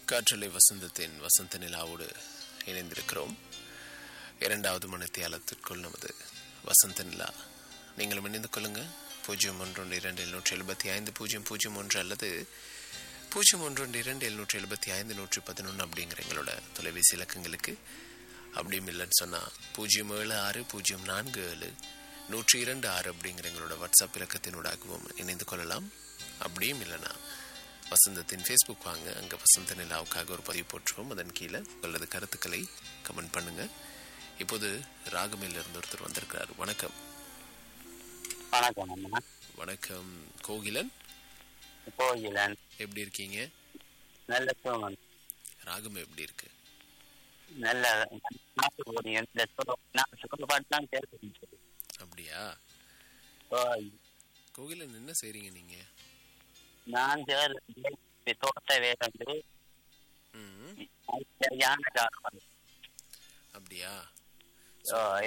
காற்றலை வசந்தத்தின் வசந்த நிலாவோடு இணைந்திருக்கிறோம் இரண்டாவது மணித்தியாலத்திற்குள் நமது வசந்த நிலா நீங்களும் இணைந்து கொள்ளுங்க பூஜ்ஜியம் ஒன்று இரண்டு எழுநூற்றி எழுபத்தி ஐந்து பூஜ்ஜியம் பூஜ்ஜியம் ஒன்று அல்லது பூஜ்ஜியம் ஒன்று இரண்டு எழுநூற்றி எழுபத்தி ஐந்து நூற்றி பதினொன்று அப்படிங்கிற எங்களோட தொலைபேசி இலக்கங்களுக்கு அப்படியும் இல்லைன்னு சொன்னால் பூஜ்ஜியம் ஏழு ஆறு பூஜ்ஜியம் நான்கு ஏழு நூற்றி இரண்டு ஆறு அப்படிங்கிற எங்களோட வாட்ஸ்அப் இலக்கத்தினூடாகவும் இணைந்து கொள்ளலாம் அப்படியும் இல்லைனா வசந்தத்தின் ஃபேஸ்புக் வாங்க அங்கே வசந்த நிலாவுக்காக ஒரு பதிவு போட்டுருவோம் அதன் கீழே உங்களது கருத்துக்களை கமெண்ட் பண்ணுங்க இப்போது ராகமில் இருந்து ஒருத்தர் வந்திருக்கிறார் வணக்கம் வணக்கம் அண்ணா வணக்கம் கோகிலன் கோயிலன் எப்படி இருக்கீங்க நல்ல சோமன் ராகம் எப்படி இருக்கு நல்ல நாட்டு கோடி இந்த நான் சுக்கல் பாட்டு தான் கேட்க அப்படியா கோகிலன் என்ன செய்றீங்க நீங்க நான் சேர் தோட்ட வேலை ம் யானை காரணம் அப்படியா